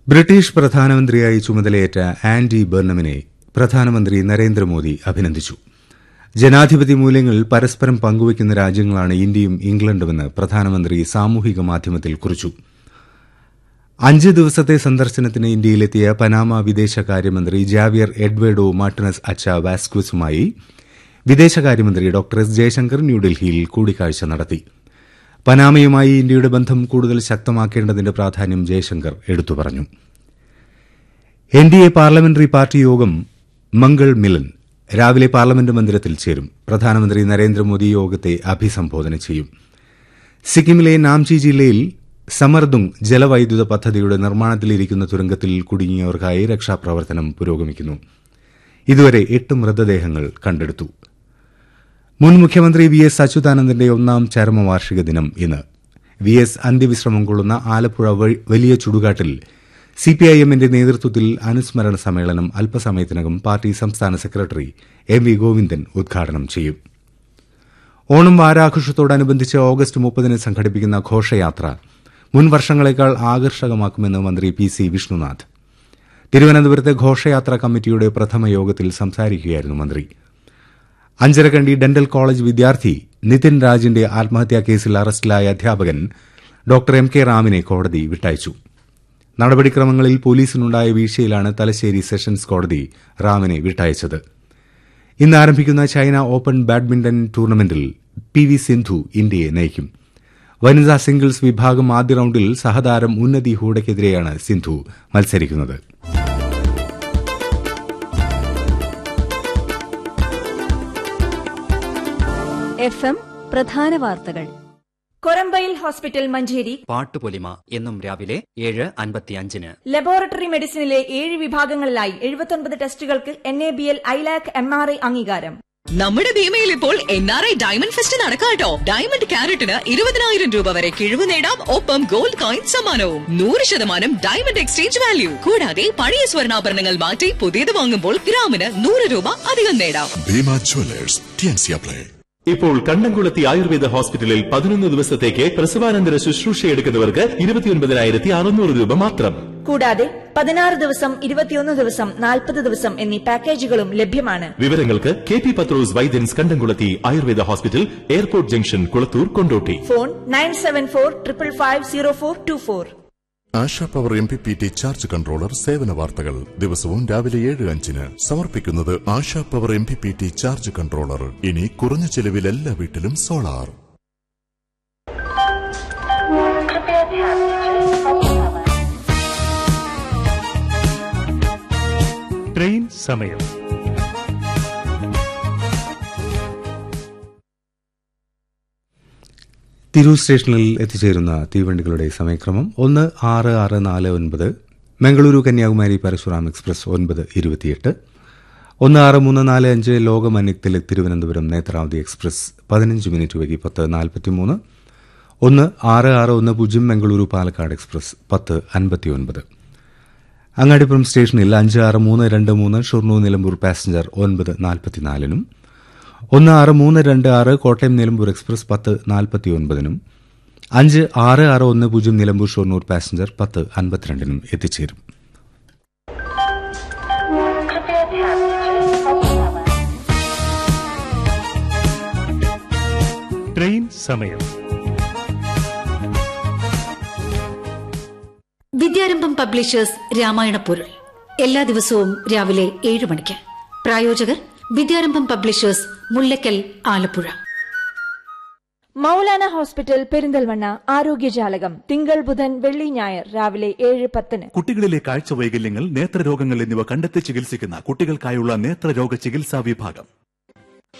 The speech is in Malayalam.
ബ്രിട്ടീഷ് പ്രധാനമന്ത്രിയായി ചുമതലയേറ്റ ആൻഡി ബെർണമിനെ പ്രധാനമന്ത്രി നരേന്ദ്രമോദി അഭിനന്ദിച്ചു ജനാധിപത്യ മൂല്യങ്ങൾ പരസ്പരം പങ്കുവയ്ക്കുന്ന രാജ്യങ്ങളാണ് ഇന്ത്യയും ഇംഗ്ലണ്ടുമെന്ന് പ്രധാനമന്ത്രി സാമൂഹിക മാധ്യമത്തിൽ കുറിച്ചു അഞ്ച് ദിവസത്തെ സന്ദർശനത്തിന് ഇന്ത്യയിലെത്തിയ പനാമ വിദേശകാര്യമന്ത്രി ജാവിയർ എഡ്വേർഡോ മാർട്ടിനസ് അച്ച വാസ്ക്വസുമായി വിദേശകാര്യമന്ത്രി ഡോക്ടർ എസ് ജയശങ്കർ ന്യൂഡൽഹിയിൽ കൂടിക്കാഴ്ച നടത്തി പനാമയുമായി ഇന്ത്യയുടെ ബന്ധം കൂടുതൽ ശക്തമാക്കേണ്ടതിന്റെ പ്രാധാന്യം ജയശങ്കർ എടുത്തു പറഞ്ഞു N D A parliamentary party യോഗം മംഗൾ മിലൻ രാവിലെ പാർലമെന്റ് മന്ദിരത്തിൽ ചേരും പ്രധാനമന്ത്രി നരേന്ദ്രമോദി യോഗത്തെ അഭിസംബോധന ചെയ്യും സിക്കിമിലെ നാംചി ജില്ലയിൽ സമർദുങ് ജലവൈദ്യുത പദ്ധതിയുടെ നിർമ്മാണത്തിലിരിക്കുന്ന തുരങ്കത്തിൽ കുടുങ്ങിയവർക്കായി രക്ഷാപ്രവർത്തനം പുരോഗമിക്കുന്നു ഇതുവരെ എട്ട് മൃതദേഹങ്ങൾ കണ്ടെടുത്തു മുൻ മുഖ്യമന്ത്രി വി എസ് അച്യുതാനന്ദന്റെ ഒന്നാം ചരമവാർഷിക ദിനം ഇന്ന് വി എസ് അന്ത്യവിശ്രമം കൊള്ളുന്ന ആലപ്പുഴ വലിയ ചുടുകാട്ടിൽ സിപിഐഎമ്മിന്റെ നേതൃത്വത്തിൽ അനുസ്മരണ സമ്മേളനം അല്പസമയത്തിനകം പാർട്ടി സംസ്ഥാന സെക്രട്ടറി എം വി ഗോവിന്ദൻ ഉദ്ഘാടനം ചെയ്യും ഓണം വാരാഘോഷത്തോടനുബന്ധിച്ച് ഓഗസ്റ്റ് മുപ്പതിന് സംഘടിപ്പിക്കുന്ന ഘോഷയാത്ര മുൻ വർഷങ്ങളെക്കാൾ ആകർഷകമാക്കുമെന്ന് മന്ത്രി പി സി വിഷ്ണുനാഥ് തിരുവനന്തപുരത്തെ ഘോഷയാത്രാ കമ്മിറ്റിയുടെ പ്രഥമ യോഗത്തിൽ സംസാരിക്കുകയായിരുന്നു മന്ത്രി അഞ്ചരക്കണ്ടി ഡെന്റൽ കോളേജ് വിദ്യാർത്ഥി നിതിൻ രാജിന്റെ ആത്മഹത്യാ കേസിൽ അറസ്റ്റിലായ അധ്യാപകൻ ഡോക്ടർ എം കെ റാമിനെ കോടതി വിട്ടയച്ചു നടപടിക്രമങ്ങളിൽ പോലീസിനുണ്ടായ വീഴ്ചയിലാണ് തലശ്ശേരി സെഷൻസ് കോടതി റാമിനെ വിട്ടയച്ചത് ഇന്ന് ആരംഭിക്കുന്ന ചൈന ഓപ്പൺ ബാഡ്മിന്റൺ ടൂർണമെന്റിൽ പി വി സിന്ധു ഇന്ത്യയെ നയിക്കും വനിതാ സിംഗിൾസ് വിഭാഗം ആദ്യ റൌണ്ടിൽ സഹതാരം ഉന്നതി ഹൂഡയ്ക്കെതിരെയാണ് സിന്ധു മത്സരിക്കുന്നത് എഫ് എം പ്രധാന വാർത്തകൾ കൊരമ്പയിൽ ഹോസ്പിറ്റൽ മഞ്ചേരി പാട്ടുപൊലിമ എന്നും രാവിലെ ഏഴ് അൻപത്തിയഞ്ചിന് ലബോറട്ടറി മെഡിസിനിലെ ഏഴ് വിഭാഗങ്ങളിലായി എഴുപത്തൊൻപത് ടെസ്റ്റുകൾക്ക് N A B L ILAC M R I അംഗീകാരം നമ്മുടെ ഭീമയിൽ ഇപ്പോൾ N R I diamond fest നടക്കാട്ടോ ഡയമണ്ട് ക്യാരറ്റിന് ഇരുപതിനായിരം രൂപ വരെ കിഴിവ് നേടാം ഒപ്പം ഗോൾഡ് കോയിൻ സമ്മാനവും നൂറ് ശതമാനം ഡയമണ്ട് എക്സ്ചേഞ്ച് വാല്യൂ കൂടാതെ പഴയ സ്വർണ്ണാഭരണങ്ങൾ മാറ്റി പുതിയത് വാങ്ങുമ്പോൾ ഗ്രാമിന് നൂറ് രൂപ അധികം നേടാം ഭീമ ജ്വല്ലേഴ്സ് ടിയൻസിയ പ്ലേ ഇപ്പോൾ കണ്ടംകുളത്തി ആയുർവേദ ഹോസ്പിറ്റലിൽ പതിനൊന്ന് ദിവസത്തേക്ക് പ്രസവാനന്തര ശുശ്രൂഷയെടുക്കുന്നവർക്ക് ഇരുപത്തിയൊൻപതിനായിരത്തി അറുന്നൂറ് രൂപ മാത്രം കൂടാതെ പതിനാറ് ദിവസം ഇരുപത്തിയൊന്ന് ദിവസം നാൽപ്പത് ദിവസം എന്നീ പാക്കേജുകളും ലഭ്യമാണ് വിവരങ്ങൾക്ക് K P Pathros Vaidyans Kandamkulathi ayurveda hospital airport junction Kulathur Kondotty phone nine seven four triple five zero four two four Asha power M P P T charge controller സേവന വാർത്തകൾ ദിവസവും രാവിലെ ഏഴ് അഞ്ചിന് സമർപ്പിക്കുന്നത് Asha power M P P T charge controller ഇനി കുറഞ്ഞ ചെലവിൽ എല്ലാ വീട്ടിലും സോളാർ ട്രെയിൻ സമയം തിരൂർ സ്റ്റേഷനിൽ എത്തിച്ചേരുന്ന തീവണ്ടികളുടെ സമയക്രമം ഒന്ന് ആറ് ആറ് നാല് ഒൻപത് മംഗളൂരു കന്യാകുമാരി പരശുറാം എക്സ്പ്രസ് ഒൻപത് ഇരുപത്തിയെട്ട് ഒന്ന് ആറ് മൂന്ന് നാല് അഞ്ച് ലോകമന്യത്തിലെ തിരുവനന്തപുരം നേത്രാവതി എക്സ്പ്രസ് പതിനഞ്ച് മിനിറ്റ് വൈകി പത്ത് നാൽപ്പത്തിമൂന്ന് ഒന്ന് ആറ് ആറ് ഒന്ന് പൂജ്യം മംഗളൂരു പാലക്കാട് എക്സ്പ്രസ് പത്ത് അൻപത്തിയൊൻപത് അങ്ങാടിപ്പുറം സ്റ്റേഷനിൽ അഞ്ച് ആറ് മൂന്ന് രണ്ട് മൂന്ന് ഷൊർണൂർ നിലമ്പൂർ പാസഞ്ചർ ഒൻപത് നാൽപ്പത്തിനാലിനും ഒന്ന് ആറ് മൂന്ന് രണ്ട് ആറ് കോട്ടയം നിലമ്പൂർ എക്സ്പ്രസ് പത്ത് നാൽപ്പത്തിയൊൻപതിനും അഞ്ച് ആറ് ആറ് ഒന്ന് പൂജ്യം നിലമ്പൂർ ഷൊർണൂർ പാസഞ്ചർ പത്ത് അൻപത്തിരണ്ടിനും എത്തിച്ചേരും ട്രെയിൻ സമയം വിദ്യാരംഭം പബ്ലിഷേഴ്സ് രാമായണ പൊരുൾ എല്ലാ ദിവസവും രാവിലെ ഏഴ് മണിക്ക് പ്രായോജകർ വിദ്യാരംഭം പബ്ലിഷേഴ്സ് മുല്ലക്കൽ ആലപ്പുഴ മൗലാന ഹോസ്പിറ്റൽ പെരിന്തൽമണ്ണ ആരോഗ്യജാലകം തിങ്കൾ ബുധൻ വെള്ളി ഞായർ രാവിലെ ഏഴ് പത്തിന് കുട്ടികളിലെ കാഴ്ച വൈകല്യങ്ങൾ നേത്രരോഗങ്ങൾ എന്നിവ കണ്ടെത്തി ചികിത്സിക്കുന്ന കുട്ടികൾക്കായുള്ള നേത്രരോഗ ചികിത്സാ വിഭാഗം